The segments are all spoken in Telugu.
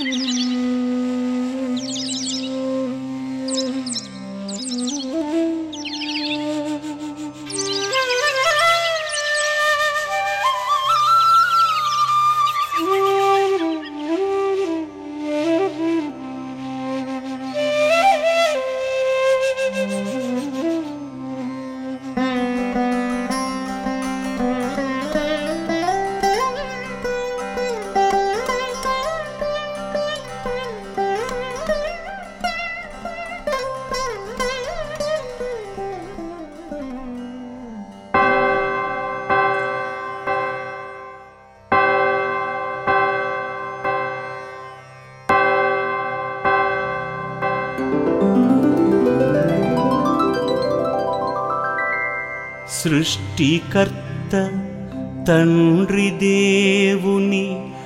సృష్టికర్త తండ్రి దేవుని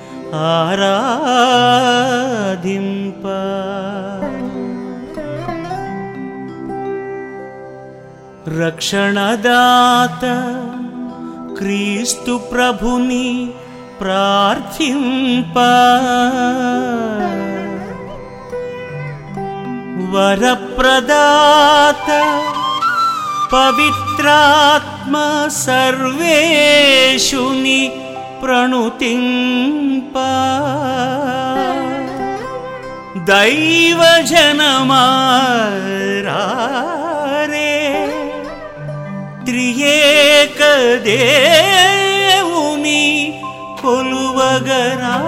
ఆరాధింప రక్షణదాత క్రీస్తు ప్రభుని ప్రార్థింప వరప్రదాత పవిత్రాత్మ సర్వేషుని ప్రణుతింప దైవజనమారే త్రియేక దేవుని కొలువగరా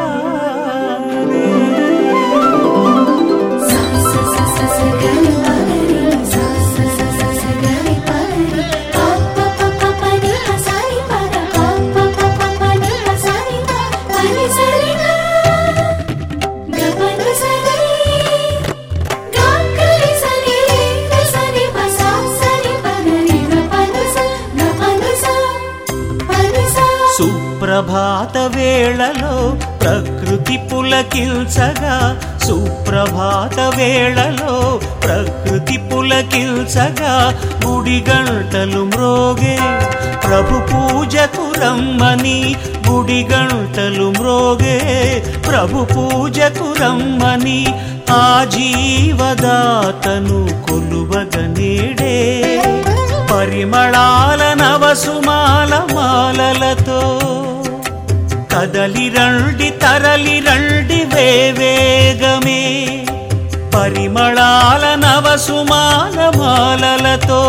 సా సా సా సా సా గరి పరి సా సా సా సా సా గరి పరి పా పా పా పా పా ని పా సారి పా దా పా పా పా పా పా ని పా సారి పా పా ని సరి గా గ ప ని సరి గా గరి సరి రి సరి పా సా సరి పా గరి గ ప ని స గ ప ని స ప ని స సుప్రభాత వేళలో ప్రకృతి పులకిల్చగా సుప్రభాత వేళలో ప్రకృతి పులకిల్చగా గుడి గంటలు మ్రోగే ప్రభు పూజకు రమ్మని గుడి గంటలు మ్రోగే ప్రభు పూజకు రమ్మని ఆ జీవదాతను కొలువగనేడే పరిమళాల నవసుమాల మాలలతో కదలి రండి తరలి రండి వేవేగమే పరిమళాల నవసుమాల మాలలతో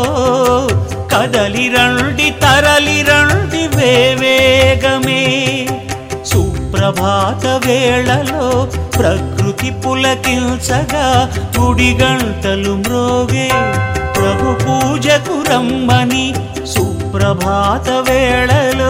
కదలి రండి తరలి రండి వేవేగమే సుప్రభాత వేళలో ప్రకృతి పులకించగా గుడి గంటలు మ్రోగే ప్రభు పూజకు రమ్మని సుప్రభాత వేళలో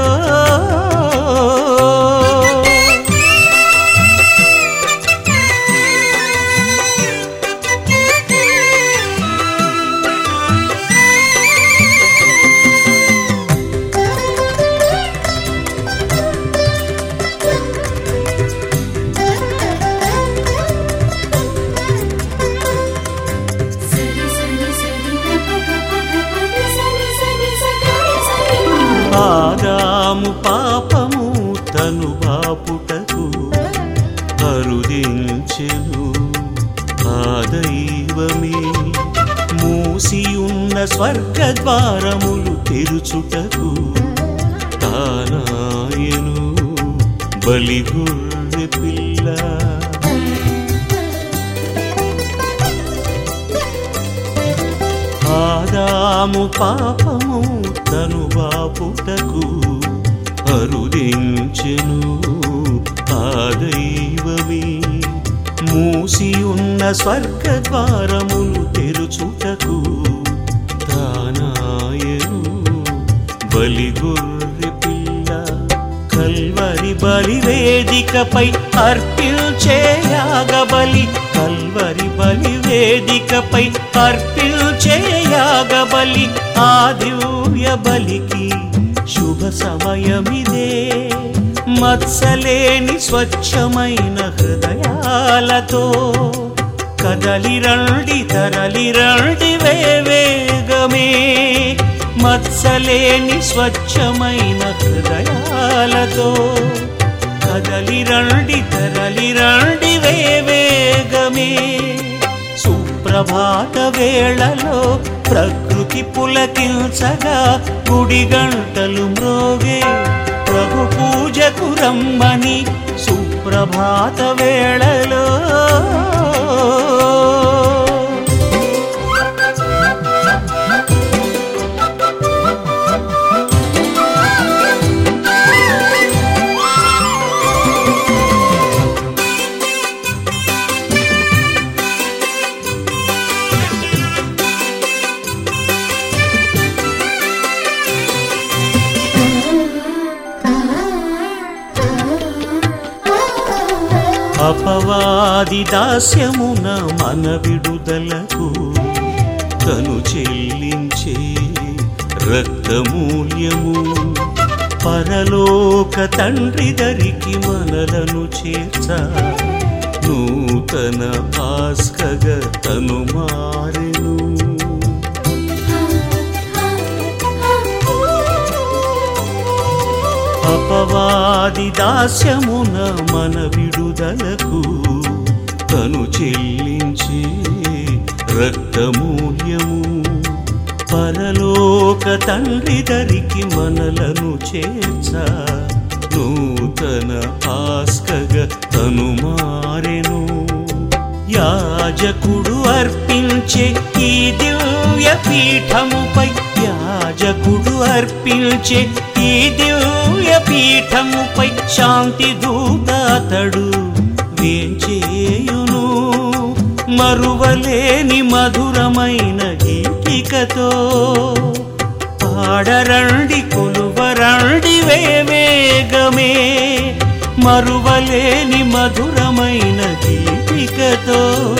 సరి సరి సరి గ ప గ ప గ ప ని సరి సరి స గరి సరి ఆదాము పాపము తను బాపుటకు కరుదించెను ఆ దైవమే మూసియున్న స్వర్గ ద్వారములు తెరుచుటకు తానాయను బలిగొర్రె పిల్ల ఆదాము పాపము తను బాపుటకు అరుదించెను ఆ దైవమే మూసి ఉన్న స్వర్గ ద్వారములు తెరుచుటకు తానాయను బలిగొర్రె పిల్ల కల్వరి బలి వేదికపై అర్పిల్చే యాగబలి కల్వరి బలి వేదికపై అర్పిల్చే యాగబలి ఆ దివ్య బలికి శుభ సమయమిదే మత్సలేని స్వచ్ఛమైన హృదయాలతో కదలి రండి తరలి రండి వేవేగమే మత్సలేని స్వచ్ఛమైన హృదయాలతో కదలి రండి తరలి రండి వేవేగమే సుప్రభాత వేళలో ప్రకృతి పులకించగా గుడి గంటలు మ్రోగే ప్రభు పూజకు రమ్మని సుప్రభాత వేళలో అపవాది దాస్యమున మన విడుదలకు తను చెల్లించే రక్తమూల్యము పరలోక తండ్రి దరికి మనలను చేర్చ నూతన ఆస్కగా తను మారెను అపవాది దాస్యమున మన విడుదలకు తను చెల్లించే రక్తమూల్యము పరలోక తండ్రి దరికి మనలను చేర్చ నూతన ఆస్కగా తను మారెను యాజకుడు అర్పించే ఈ దివ్య పీఠముపై యాజకుడు అర్పించే ఈ దివ్య పీఠముపై శాంతి దూతాతడు వేంచేయును మరువలేని మధురమైన గీతికతో పాడరండి కొలువరండి వేవేగమే మరువలేని మధురమైన గీతికతో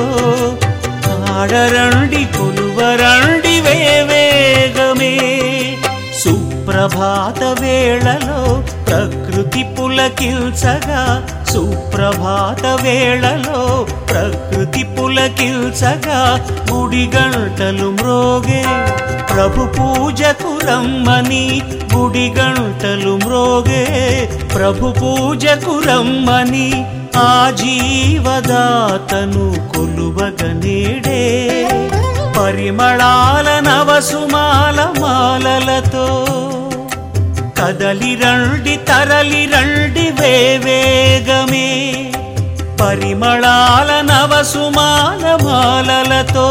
పాడరండి కొలువరండి వేవేగమే సుప్రభాత వేళలో ప్రకృతి పులకిల్చగా సుప్రభాత వేళలో ప్రకృతి పులకిల్చగా గుడి గంటలు మ్రోగే ప్రభు పూజకు రమ్మని గుడి గంటలు మ్రోగే ప్రభు పూజకు రమ్మని ఆ జీవదాతను కొలువగనేడే పరిమళాల నవసుమాల మాలలతో కదలి రండి తరలి రండి వేవేగమే పరిమళాల నవసుమాల మాలలతో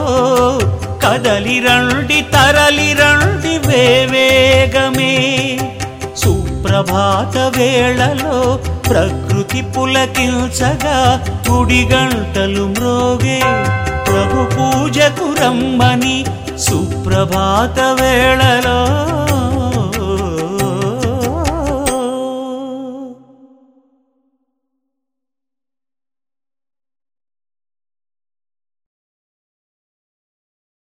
కదలి రండి తరలి రండి వేవేగమే సుప్రభాత వేళలో ప్రకృతి పులకిల్చగా గుడి గంటలు మ్రోగే ప్రభు పూజకు రమ్మని సుప్రభాత వేళలో